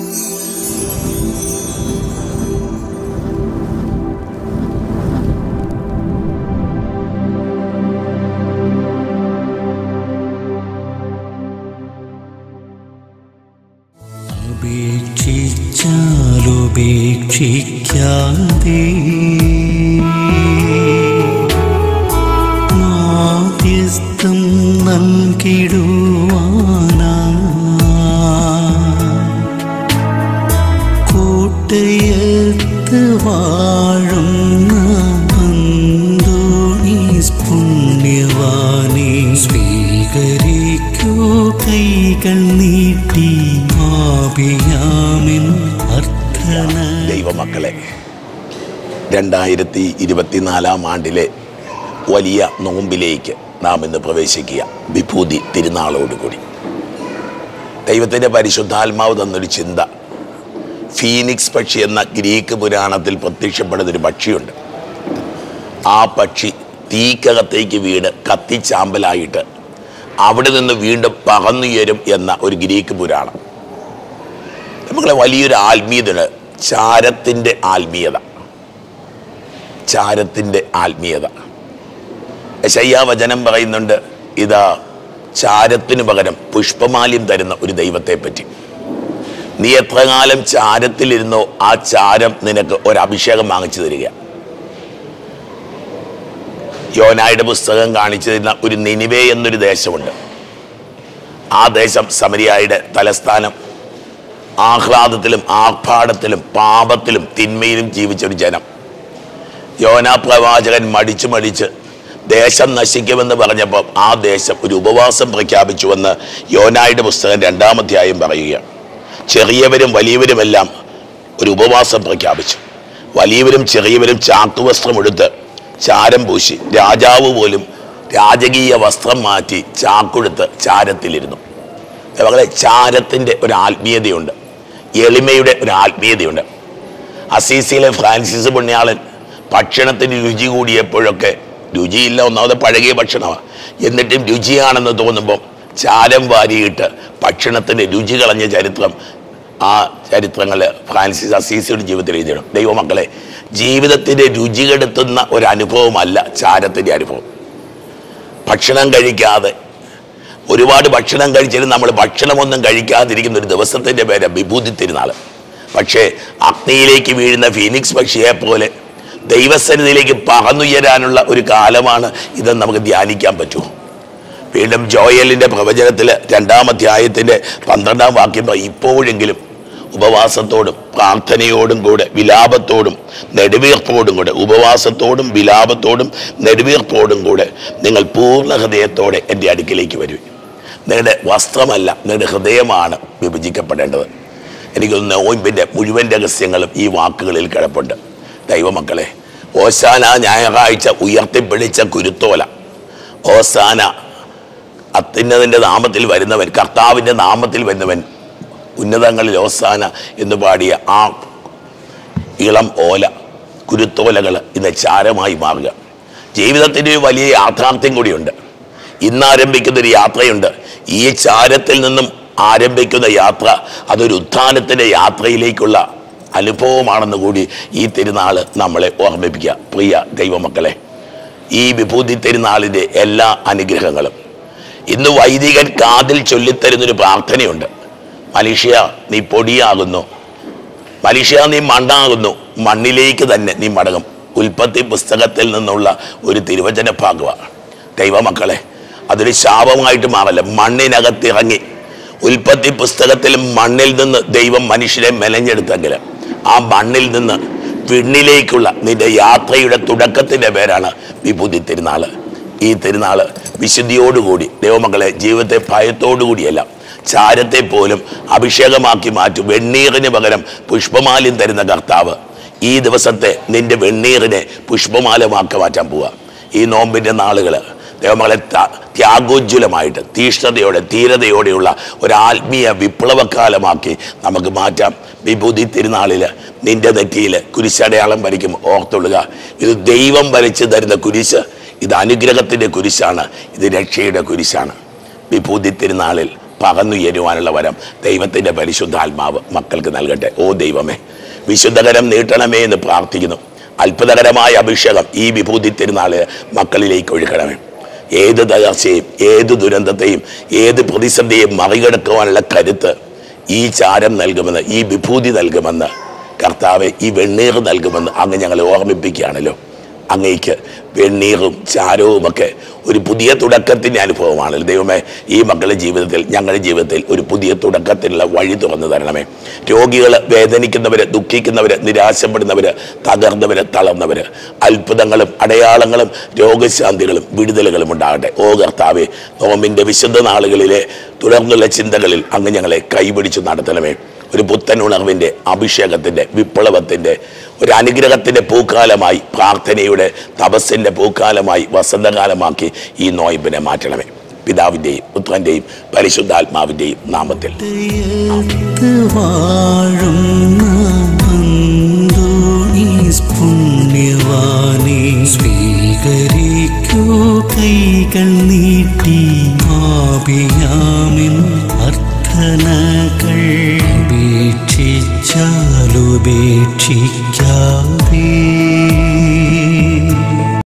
ഉപേക്ഷിച്ചാലുപേക്ഷിക്കാതെ മാധ്യസ്ഥം നൽകിടുവാനാ കോട്ടയത്ത് വാഴുന്ന അന്തോണീസ് പുണ്യവാനെ സ്വീകരിക്കൂ കൈകൾ നീട്ടി ആപിയാമിൻ അർത്ഥന ദൈവമക്കളെ രണ്ടായിരത്തി ഇരുപത്തിനാലാം ആണ്ടിലെ വലിയ നോമ്പിലേക്ക് നാം ഇന്ന് പ്രവേശിക്കുക വിഭൂതി തിരുനാളോടുകൂടി ദൈവത്തിൻ്റെ പരിശുദ്ധാത്മാവ് തന്നൊരു ചിന്ത ഫീനിക്സ് പക്ഷി എന്ന ഗ്രീക്ക് പുരാണത്തിൽ പ്രത്യക്ഷപ്പെടുന്ന ഒരു പക്ഷിയുണ്ട് ആ പക്ഷി തീക്കകത്തേക്ക് വീട് കത്തിച്ചാമ്പലായിട്ട് അവിടെ നിന്ന് വീണ്ടും പറന്നുയരും എന്ന ഒരു ഗ്രീക്ക് പുരാണം നമ്മളെ വലിയൊരു ആത്മീയതയാണ് ചാരത്തിൻ്റെ ആത്മീയത ചാരത്തിൻ്റെ ആത്മീയത യശയ്യാ വചനം പറയുന്നുണ്ട് ഇതാ ചാരത്തിനു പകരം പുഷ്പമാല്യം തരുന്ന ഒരു ദൈവത്തെ പറ്റി നീ എത്ര കാലം ചാരത്തിലിരുന്നോ ആ ചാരം നിനക്ക് ഒരു അഭിഷേകം വാങ്ങിച്ചു തരിക യോനായുടെ പുസ്തകം കാണിച്ചു തരുന്ന ഒരു നിനിവേ എന്നൊരു ദേശമുണ്ട് ആ ദേശം സമരിയായുടെ തലസ്ഥാനം ആഹ്ലാദത്തിലും ആർഭാടത്തിലും പാപത്തിലും തിന്മയിലും ജീവിച്ച ഒരു ജനം യോനാ പ്രവാചകൻ മടിച്ചു മടിച്ച് ദേശം നശിക്കുമെന്ന് പറഞ്ഞപ്പോൾ ആ ദേശം ഒരു ഉപവാസം പ്രഖ്യാപിച്ചുവെന്ന് യോനായുടെ പുസ്തകം രണ്ടാമധ്യായം പറയുകയാണ് ചെറിയവരും വലിയവരുമെല്ലാം ഒരു ഉപവാസം പ്രഖ്യാപിച്ചു വലിയവരും ചെറിയവരും ചാക്കുവസ്ത്രമെടുത്ത് ചാരം പൂശി രാജാവ് പോലും രാജകീയ വസ്ത്രം മാറ്റി ചാക്കുടുത്ത് ചാരത്തിലിരുന്നു മകളെ ചാരത്തിൻ്റെ ഒരു ആത്മീയതയുണ്ട് എളിമയുടെ ഒരു ആത്മീയതയുണ്ട് അസീസിയിലെ ഫ്രാൻസിസ് പുണ്യാളൻ ഭക്ഷണത്തിന് രുചി കൂടിയപ്പോഴൊക്കെ രുചിയില്ല ഒന്നാമത് പഴകിയ ഭക്ഷണമാണ് എന്നിട്ടും രുചിയാണെന്ന് തോന്നുമ്പം ചാരം വാരിയിട്ട് ഭക്ഷണത്തിൻ്റെ രുചി കളഞ്ഞ ചരിത്രം ആ ചരിത്രങ്ങൾ ഫ്രാൻസിസ് അസീസിയുടെ ജീവിതത്തിൽ എഴുതിയിടും ദൈവമക്കളെ ജീവിതത്തിൻ്റെ രുചി കെടുത്തുന്ന ഒരു അനുഭവമല്ല ചാരത്തിൻ്റെ അനുഭവം ഭക്ഷണം കഴിക്കാതെ ഒരുപാട് ഭക്ഷണം കഴിച്ചിട്ട് നമ്മൾ ഭക്ഷണമൊന്നും കഴിക്കാതിരിക്കുന്ന ഒരു ദിവസത്തിൻ്റെ പേര് വിഭൂതി തിരുനാൾ പക്ഷേ അഗ്നിയിലേക്ക് വീഴുന്ന ഫീനിക്സ് പക്ഷിയെ പോലെ ദൈവസന്നിധിയിലേക്ക് പറന്നുയരാനുള്ള ഒരു കാലമാണ് ഇതെന്ന് നമുക്ക് ധ്യാനിക്കാൻ പറ്റുമോ വീണ്ടും ജോയലിൻ്റെ പ്രവചനത്തിൽ രണ്ടാം അധ്യായത്തിൻ്റെ പന്ത്രണ്ടാം വാക്യം പറയും, ഇപ്പോഴെങ്കിലും ഉപവാസത്തോടും പ്രാർത്ഥനയോടും കൂടെ വിലാപത്തോടും നെടുവീർപ്പോടും കൂടെ ഉപവാസത്തോടും വിലാപത്തോടും നെടുവീർപ്പോടും കൂടെ നിങ്ങൾ പൂർണ്ണ ഹൃദയത്തോടെ എൻ്റെ അടുക്കിലേക്ക് വരും നിങ്ങളുടെ വസ്ത്രമല്ല നിങ്ങളുടെ ഹൃദയമാണ് വിഭജിക്കപ്പെടേണ്ടത് എനിക്കൊന്ന് നോയിമ്പിൻ്റെ മുഴുവൻ രഹസ്യങ്ങളും ഈ വാക്കുകളിൽ കിടപ്പുണ്ട് ദൈവമക്കളെ ഓശാന ഞായറാഴ്ച ഉയർത്തിപ്പിടിച്ച കുരുത്തോല ഓസാന അത്യുന്നതിൻ്റെ നാമത്തിൽ വരുന്നവൻ കർത്താവിൻ്റെ നാമത്തിൽ വരുന്നവൻ ഉന്നതങ്ങളിൽ ഓസാന എന്ന് പാടിയ ആ ഇളം ഓല കുരുത്തോലകൾ ഇന്ന് ചാരമായി മാറുക ജീവിതത്തിൻ്റെ ഒരു വലിയ യാഥാർത്ഥ്യം കൂടിയുണ്ട് ഇന്ന് ആരംഭിക്കുന്ന ഒരു യാത്രയുണ്ട് ഈ ചാരത്തിൽ നിന്നും ആരംഭിക്കുന്ന യാത്ര അതൊരു ഉത്ഥാനത്തിൻ്റെ യാത്രയിലേക്കുള്ള അനുഭവമാണെന്ന് കൂടി ഈ തിരുനാൾ നമ്മളെ ഓർമ്മിപ്പിക്കുക പ്രിയ ദൈവമക്കളെ ഈ വിഭൂതി തിരുനാളിൻ്റെ എല്ലാ അനുഗ്രഹങ്ങളും ഇന്ന് വൈദികൻ കാതിൽ ചൊല്ലിത്തരുന്നൊരു പ്രാർത്ഥനയുണ്ട് മനുഷ്യ നീ പൊടിയാകുന്നു മനുഷ്യ നീ മണ്ണാകുന്നു മണ്ണിലേക്ക് തന്നെ നീ മടങ്ങും ഉൽപ്പത്തി പുസ്തകത്തിൽ നിന്നുള്ള ഒരു തിരുവചന ഭാഗമാണ് ദൈവമക്കളെ അതൊരു ശാപമായിട്ട് മാറല്ല മണ്ണിനകത്തിറങ്ങി ഉൽപ്പത്തി പുസ്തകത്തിൽ മണ്ണിൽ നിന്ന് ദൈവം മനുഷ്യരെ മെനഞ്ഞെടുത്തെങ്കിൽ ആ മണ്ണിൽ നിന്ന് വിണ്ണിലേക്കുള്ള നിന്റെ യാത്രയുടെ തുടക്കത്തിൻ്റെ പേരാണ് വിഭൂതി തിരുനാള് ഈ തിരുനാള് വിശുദ്ധിയോടുകൂടി ദൈവമക്കളെ ജീവിതത്തെ ഭയത്തോടുകൂടിയല്ല ചാരത്തെ പോലും അഭിഷേകമാക്കി മാറ്റും വെണ്ണീറിന് പകരം പുഷ്പമാല്യം തരുന്ന കർത്താവ് ഈ ദിവസത്തെ നിന്റെ വെണ്ണീറിനെ പുഷ്പമാലമാക്കി മാറ്റാൻ പോവുക ഈ നോമ്പിൻ്റെ നാളുകൾ ദൈവമകളെ ത- ത്യാഗോജ്വലമായിട്ട് തീഷ്ണതയോടെ ധീരതയോടെയുള്ള ഒരു ആത്മീയ വിപ്ലവകാലമാക്കി നമുക്ക് മാറ്റാം വിഭൂതി തിരുനാളിൽ നിന്റെ നെറ്റിയിൽ കുരിശടയാളം വരയ്ക്കും ഓർത്തുള്ളുക ഇത് ദൈവം വരച്ച് തരുന്ന കുരിശ് ഇത് അനുഗ്രഹത്തിൻ്റെ കുരിശാണ് ഇത് രക്ഷയുടെ കുരിശാണ് വിഭൂതി തിരുനാളിൽ പറന്നുയരുവാനുള്ള വരം ദൈവത്തിൻ്റെ പരിശുദ്ധാത്മാവ് മക്കൾക്ക് നൽകട്ടെ ഓ ദൈവമേ വിശുദ്ധകരം നീട്ടണമേ എന്ന് പ്രാർത്ഥിക്കുന്നു അത്ഭുതകരമായ അഭിഷേകം ഈ വിഭൂതി തിരുനാള് മക്കളിലേക്ക് ഒഴുകണമേ ഏത് തകർച്ചയും ഏത് ദുരന്തത്തെയും ഏത് പ്രതിസന്ധിയെയും മറികടക്കുവാനുള്ള കരുത്ത് ഈ ചാരം നൽകുമെന്ന് ഈ വിഭൂതി നൽകുമെന്ന് കർത്താവ് ഈ വെണ്ണീർ നൽകുമെന്ന് അങ്ങ് ഞങ്ങളെ ഓർമ്മിപ്പിക്കുകയാണല്ലോ അങ്ങേക്ക് വെണ്ണീറും ചാരവും ഒക്കെ ഒരു പുതിയ തുടക്കത്തിൻ്റെ അനുഭവമാണ് ദൈവമേ ഈ മക്കളുടെ ജീവിതത്തിൽ ഞങ്ങളുടെ ജീവിതത്തിൽ ഒരു പുതിയ തുടക്കത്തിനുള്ള വഴി തുറന്നു തരണമേ രോഗികൾ വേദനിക്കുന്നവർ ദുഃഖിക്കുന്നവർ നിരാശപ്പെടുന്നവർ തകർന്നവർ തളർന്നവർ അത്ഭുതങ്ങളും അടയാളങ്ങളും രോഗശാന്തികളും വിടുതലുകളും ഉണ്ടാകട്ടെ ഓ കർത്താവെ നോമ്പിൻ്റെ വിശുദ്ധ നാളുകളിലെ തുടർന്നുള്ള ചിന്തകളിൽ അങ്ങ് ഞങ്ങളെ കൈപിടിച്ചു നടത്തണമേ ഒരു പുത്തൻ ഉണർവിൻ്റെ അഭിഷേകത്തിൻ്റെ വിപ്ലവത്തിൻ്റെ ഒരു അനുഗ്രഹത്തിൻ്റെ പൂക്കാലമായി പ്രാർത്ഥനയുടെ തപസ്സിൻ്റെ പൂക്കാലമായി വസന്തകാലമാക്കി ഈ നോയമ്പിനെ മാറ്റണമേ പിതാവിൻ്റെയും പുത്രൻ്റെയും പരിശുദ്ധാത്മാവിൻ്റെയും നാമത്തിൽ ഹൃദയത്ത് വാഴുന്ന അന്തോണീസ് പുണ്യവാനെ സ്വീകരിക്കൂ കൈകൾ നീട്ടി ആപിയാമിൻ അർത്ഥനകൾ ഉപേക്ഷിച്ചാലുപേക്ഷിക്കാതെ